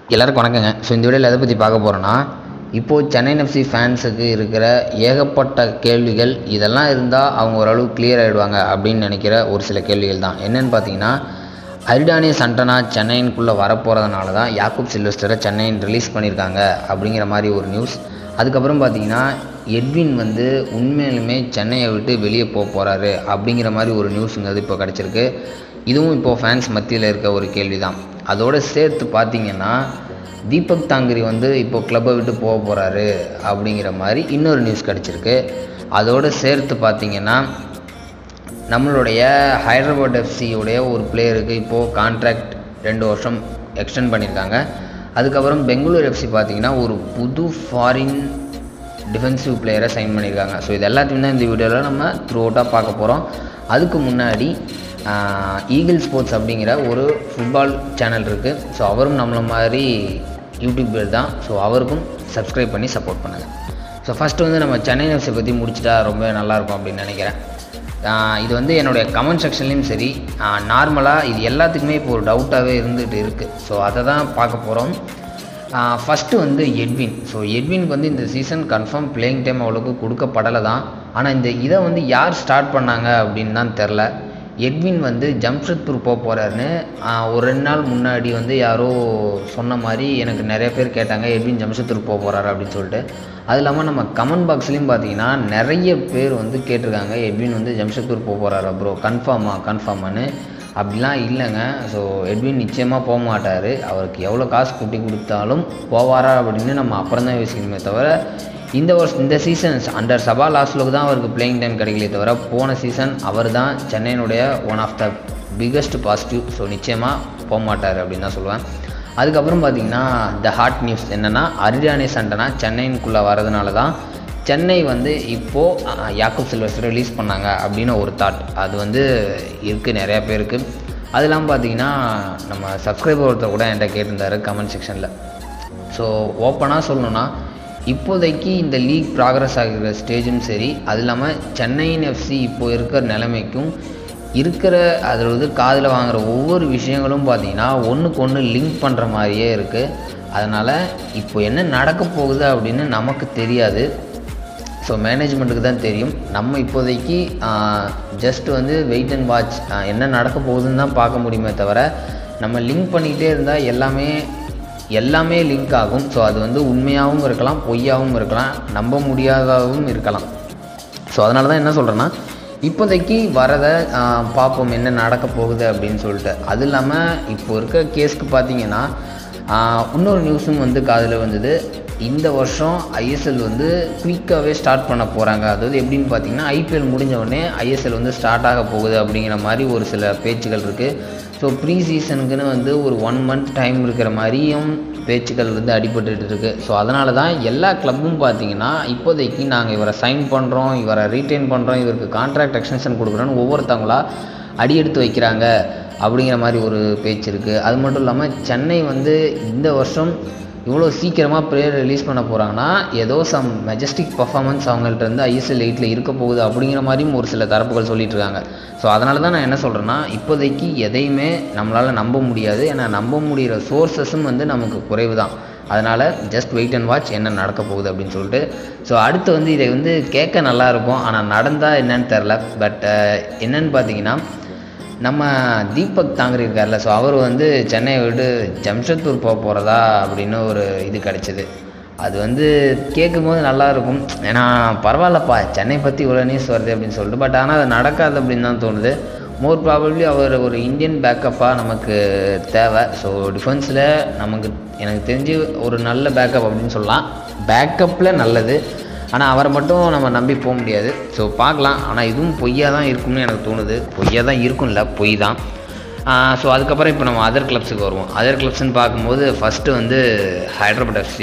எல்லாருக்கும் வணக்கங்க ஸோ இந்த வீடியோவில் எதை பற்றி பார்க்க போகிறோன்னா இப்போது சென்னை எஃப்சி ஃபேன்ஸுக்கு இருக்கிற ஏகப்பட்ட கேள்விகள் இதெல்லாம் இருந்தால் அவங்க ஓரளவு கிளியர் ஆகிடுவாங்க அப்படின்னு நினைக்கிற ஒரு சில கேள்விகள் தான் என்னென்னு பார்த்தீங்கன்னா அரிடானி சண்டனா சென்னைனுக்குள்ளே வரப்போகிறதுனால தான் யாக்கூப் சில்வஸ்டரை சென்னையின் ரிலீஸ் பண்ணியிருக்காங்க அப்படிங்கிற மாதிரி ஒரு நியூஸ் அதுக்கப்புறம் பார்த்தீங்கன்னா எட்வின் வந்து உண்மையிலுமே சென்னையை விட்டு வெளியே போக போகிறாரு அப்படிங்கிற மாதிரி ஒரு நியூஸுங்கிறது இப்போ கிடச்சிருக்கு இதுவும் இப்போது ஃபேன்ஸ் மத்தியில் இருக்க ஒரு கேள்வி தான் அதோடு சேர்த்து பார்த்தீங்கன்னா தீபக் தாங்கரி வந்து இப்போ கிளப்பை விட்டு போக போகிறாரு அப்படிங்கிற மாதிரி இன்னொரு நியூஸ் கிடச்சிருக்கு அதோடு சேர்த்து பார்த்தீங்கன்னா நம்மளுடைய ஹைதராபாத் எஃப்சியுடைய ஒரு பிளேயருக்கு இப்போது கான்ட்ராக்ட் ரெண்டு வருஷம் எக்ஸ்டெண்ட் பண்ணியிருக்காங்க அதுக்கப்புறம் பெங்களூர் எஃப்சி பார்த்தீங்கன்னா ஒரு புது ஃபாரின் டிஃபென்சிவ் பிளேயரை சைன் பண்ணியிருக்காங்க ஸோ இது எல்லாத்தையும் தான் இந்த வீடியோவில் நம்ம த்ரூ அவுட்டாக பார்க்க போகிறோம் அதுக்கு முன்னாடி ஈகிள் ஸ்போர்ட்ஸ் அப்படிங்கிற ஒரு ஃபுட்பால் சேனல் இருக்குது ஸோ அவரும் நம்மள மாதிரி யூடியூபர் தான் ஸோ அவருக்கும் சப்ஸ்கிரைப் பண்ணி சப்போர்ட் பண்ணுங்கள் ஸோ ஃபஸ்ட்டு வந்து நம்ம சென்னை எஃப்சி பற்றி முடிச்சிட்டா ரொம்ப நல்லாயிருக்கும் அப்படின்னு நினைக்கிறேன் ஆஹ் இது வந்து என்னுடைய கமெண்ட் செக்ஷன்லேயும் சரி நார்மலாக இது எல்லாத்துக்குமே இப்போ ஒரு டவுட்டாகவே இருந்துகிட்டு இருக்குது ஸோ அதை தான் பார்க்க போகிறோம் ஃபஸ்ட்டு வந்து எட்வின் ஸோ எட்வினுக்கு வந்து இந்த சீசன் கன்ஃபார்ம் பிளேயிங் டைம் அவ்வளோக்கு கொடுக்கப்படலை தான் ஆனால் இந்த இதை வந்து யார் ஸ்டார்ட் பண்ணாங்க அப்படின்னு தான் தெரில எட்வின் வந்து ஜம்ஷெட்பூர் போக போகிறாருன்னு ஒரு ரெண்டு நாள் முன்னாடி வந்து யாரோ சொன்ன மாதிரி எனக்கு நிறைய பேர் கேட்டாங்க எட்வின் ஜம்ஷெட்பூர் போக போகிறாரு அப்படின்னு சொல்லிட்டு அது இல்லாமல் நம்ம கமெண்ட் பாக்ஸ்லேயும் பார்த்தீங்கன்னா நிறைய பேர் வந்து கேட்டிருக்காங்க எட்வின் வந்து ஜம்ஷெட்பூர் போக போகிறாரா ப்ரோ கன்ஃபார்மா கன்ஃபார்மான்னு அப்படிலாம் இல்லைங்க ஸோ எட்வின் நிச்சயமாக போக மாட்டார் அவருக்கு எவ்வளோ காசு கூட்டி கொடுத்தாலும் போவாரா அப்படின்னு நம்ம அப்புறம் தான் யோசிக்கணுமே தவிர இந்த வருஷம் இந்த சீசன் அண்டர் சபா லாஸ்ட்லுக்கு தான் அவருக்கு பிளேயிங் டைம் கிடைக்கலையே தவிர போன சீசன் அவர் தான் சென்னையினுடைய one of the biggest positive so நிச்சயமாக போக மாட்டார் அப்படின்னு தான் சொல்லுவேன் அதுக்கப்புறம் பார்த்தீங்கன்னா த ஹாட் நியூஸ் என்னென்னா அரிடானி சண்டைனா சென்னைக்குள்ளே வரதுனால தான் சென்னை வந்து இப்போது யாக்கூப் சில்வஸ்டர் ரிலீஸ் பண்ணாங்க அப்படின்னு ஒரு தாட் அது வந்து இருக்குது நிறையா பேருக்கு அது இல்லாமல் பார்த்தீங்கன்னா நம்ம சப்ஸ்கிரைபர் ஒருத்தர் கூட என்கிட்ட கேட்டிருந்தாரு கமெண்ட் செக்ஷனில் ஸோ ஓப்பனாக சொல்லணுன்னா இப்போதைக்கு இந்த லீக் ப்ராக்ரஸ் ஆகிற ஸ்டேஜும் சரி அது இல்லாமல் சென்னையின் எஃப்சி இப்போ இருக்கிற நிலைமைக்கும் இருக்கிற அதில் வந்து காதில் வாங்குகிற ஒவ்வொரு விஷயங்களும் பார்த்தீங்கன்னா ஒன்றுக்கு ஒன்று லிங்க் பண்ணுற மாதிரியே இருக்குது அதனால் இப்போ என்ன நடக்க போகுது அப்படின்னு நமக்கு தெரியாது ஸோ மேனேஜ்மெண்ட்டுக்கு தான் தெரியும் நம்ம இப்போதைக்கு ஜஸ்ட் வந்து வெயிட் அண்ட் வாட்ச் என்ன நடக்க போகுதுன்னு தான் பார்க்க முடியுமே தவிர நம்ம லிங்க் பண்ணிக்கிட்டே இருந்தால் எல்லாமே எல்லாமே லிங்க் ஆகும் ஸோ அது வந்து உண்மையாகவும் இருக்கலாம் பொய்யாகவும் இருக்கலாம் நம்ப முடியாததாகவும் இருக்கலாம் ஸோ அதனால தான் என்ன சொல்கிறேன்னா இப்போதைக்கு வரதை பார்ப்போம் என்ன நடக்க போகுது அப்படின்னு சொல்லிட்டு அது இல்லாமல் இப்போ இருக்க கேஸ்க்கு பார்த்தீங்கன்னா இன்னொரு நியூஸும் வந்து காதில் வந்தது இந்த வருஷம் ஐஎஸ்எல் வந்து குயிக்காகவே ஸ்டார்ட் பண்ண போகிறாங்க அதாவது எப்படின்னு பார்த்தீங்கன்னா ஐபிஎல் முடிஞ்ச உடனே ஐஎஸ்எல் வந்து ஸ்டார்ட் ஆக போகுது அப்படிங்கிற மாதிரி ஒரு சில பேச்சுகள் இருக்குது ஸோ ப்ரீ சீசனுக்குன்னு வந்து ஒரு ஒன் மந்த் டைம் இருக்கிற மாதிரியும் பேச்சுக்கள் வந்து அடிபட்டுட்டு இருக்குது ஸோ அதனால தான் எல்லா கிளப்பும் பார்த்தீங்கன்னா இப்போதைக்கு நாங்கள் இவரை சைன் பண்ணுறோம் இவரை ரீட்டைன் பண்ணுறோம் இவருக்கு கான்ட்ராக்ட் எக்ஸ்டென்ஷன் கொடுக்குறோன்னு ஒவ்வொருத்தவங்களா அடியெடுத்து வைக்கிறாங்க அப்படிங்கிற மாதிரி ஒரு பேச்சு இருக்குது அது மட்டும் இல்லாமல் சென்னை வந்து இந்த வருஷம் இவ்வளோ சீக்கிரமாக பிளேயர் ரிலீஸ் பண்ண போகிறாங்கன்னா ஏதோ சம் மெஜஸ்டிக் பர்ஃபார்மன்ஸ் அவங்கள்ட்ட இருந்து ஐஎஸ்எல் எயிட்டில் இருக்க போகுது அப்படிங்கிற மாதிரியும் ஒரு சில தரப்புகள் சொல்லிட்டு இருக்காங்க ஸோ அதனால தான் நான் என்ன சொல்கிறேன்னா இப்போதைக்கு எதையுமே நம்மளால் நம்ப முடியாது ஏன்னா நம்ப முடிகிற சோர்ஸஸும் வந்து நமக்கு குறைவு தான் அதனால் ஜஸ்ட் வெயிட் அண்ட் வாட்ச் என்ன நடக்க போகுது அப்படின்னு சொல்லிட்டு ஸோ அடுத்து வந்து இதை வந்து கேட்க நல்லாயிருக்கும் ஆனால் நடந்தால் என்னன்னு தெரில பட் என்னன்னு பார்த்தீங்கன்னா நம்ம தீபக் தாங்கரி இருக்கார்ல ஸோ அவர் வந்து சென்னையை விட்டு ஜம்ஷெட்பூர் போக போகிறதா அப்படின்னு ஒரு இது கிடச்சிது அது வந்து கேட்கும்போது நல்லாயிருக்கும் ஏன்னா பரவாயில்லப்பா சென்னை பற்றி இவ்வளோ நியூஸ் வருது அப்படின்னு சொல்லிட்டு பட் ஆனால் அது நடக்காது அப்படின்னு தான் தோணுது மோர் ப்ராபப்ளி அவர் ஒரு இந்தியன் பேக்கப்பாக நமக்கு தேவை ஸோ டிஃபென்ஸில் நமக்கு எனக்கு தெரிஞ்சு ஒரு நல்ல பேக்கப் அப்படின்னு சொல்லலாம் பேக்கப்பில் நல்லது ஆனால் அவரை மட்டும் நம்ம நம்பி போக முடியாது ஸோ பார்க்கலாம் ஆனால் இதுவும் பொய்யாக தான் இருக்கும்னு எனக்கு தோணுது பொய்யாக தான் இருக்கும்ல பொய் தான் ஸோ அதுக்கப்புறம் இப்போ நம்ம அதர் கிளப்ஸுக்கு வருவோம் அதர் கிளப்ஸ்னு பார்க்கும்போது ஃபஸ்ட்டு வந்து ஹைதராபாத் எஃப்சி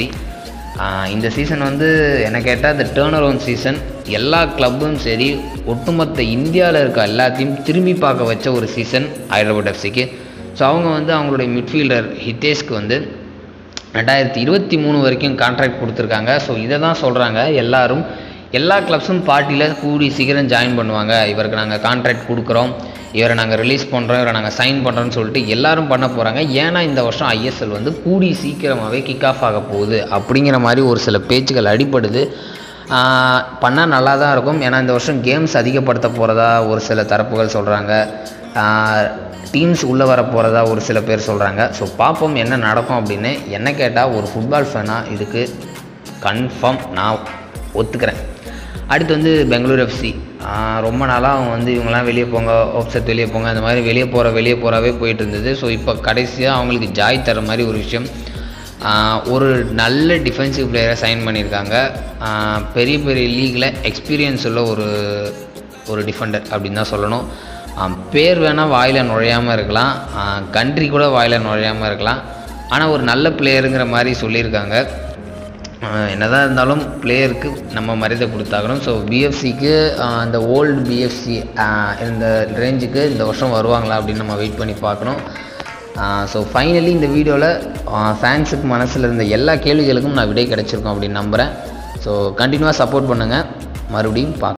இந்த சீசன் வந்து என்ன கேட்டால் இந்த டேர்ன் அரவுண்ட் சீசன் எல்லா கிளப்பும் சரி ஒட்டுமொத்த இந்தியாவில் இருக்க எல்லாத்தையும் திரும்பி பார்க்க வச்ச ஒரு சீசன் ஹைதராபாத் எஃப்சிக்கு ஸோ அவங்க வந்து அவங்களுடைய மிட்ஃபீல்டர் ஹிதேஷ்க்கு வந்து ரெண்டாயிரத்தி இருபத்தி மூணு வரைக்கும் கான்ட்ராக்ட் கொடுத்துருக்காங்க ஸோ இதை தான் சொல்கிறாங்க எல்லாரும் எல்லா கிளப்ஸும் பார்ட்டியில் கூடி சீக்கிரம் ஜாயின் பண்ணுவாங்க இவருக்கு நாங்கள் கான்ட்ராக்ட் கொடுக்குறோம் இவரை நாங்கள் ரிலீஸ் பண்ணுறோம் இவரை நாங்கள் சைன் பண்ணுறோன்னு சொல்லிட்டு எல்லாரும் பண்ண போகிறாங்க ஏன்னா இந்த வருஷம் ஐஎஸ்எல் வந்து கூடி சீக்கிரமாகவே கிக் ஆஃப் ஆக போகுது அப்படிங்கிற மாதிரி ஒரு சில பேச்சுகள் அடிப்படுது பண்ணால் நல்லா தான் இருக்கும் ஏன்னா இந்த வருஷம் கேம்ஸ் அதிகப்படுத்த போகிறதா ஒரு சில தரப்புகள் சொல்கிறாங்க டீம்ஸ் உள்ளே வர போகிறதா ஒரு சில பேர் சொல்கிறாங்க ஸோ பார்ப்போம் என்ன நடக்கும் அப்படின்னு என்ன கேட்டால் ஒரு ஃபுட்பால் ஃபேனாக இதுக்கு கன்ஃபார்ம் நான் ஒத்துக்கிறேன் அடுத்து வந்து பெங்களூர் எஃப்சி ரொம்ப நாளாக அவங்க வந்து இவங்கெல்லாம் வெளியே போங்க ஆப்செட் வெளியே போங்க அந்த மாதிரி வெளியே போகிற வெளியே போகிறாவே போயிட்டு இருந்தது ஸோ இப்போ கடைசியாக அவங்களுக்கு ஜாய் தர மாதிரி ஒரு விஷயம் ஒரு நல்ல டிஃபென்சிவ் பிளேயரை சைன் பண்ணியிருக்காங்க பெரிய பெரிய லீகில் எக்ஸ்பீரியன்ஸ் உள்ள ஒரு ஒரு டிஃபெண்டர் அப்படின்னு தான் சொல்லணும் பேர் வேணால் வாயில் நுழையாமல் இருக்கலாம் கண்ட்ரி கூட வாயில் நுழையாமல் இருக்கலாம் ஆனால் ஒரு நல்ல பிளேயருங்கிற மாதிரி சொல்லியிருக்காங்க என்னதான் இருந்தாலும் பிளேயருக்கு நம்ம மரியாதை கொடுத்தாகணும் ஸோ பிஎஃப்சிக்கு அந்த ஓல்டு பிஎஃப்சி இந்த ரேஞ்சுக்கு இந்த வருஷம் வருவாங்களா அப்படின்னு நம்ம வெயிட் பண்ணி பார்க்கணும் ஸோ ஃபைனலி இந்த வீடியோவில் ஃபேன்ஸுக்கு மனசில் இருந்த எல்லா கேள்விகளுக்கும் நான் விடை கிடச்சிருக்கோம் அப்படின்னு நம்புகிறேன் ஸோ கண்டினியூவாக சப்போர்ட் பண்ணுங்கள் மறுபடியும் பார்க்க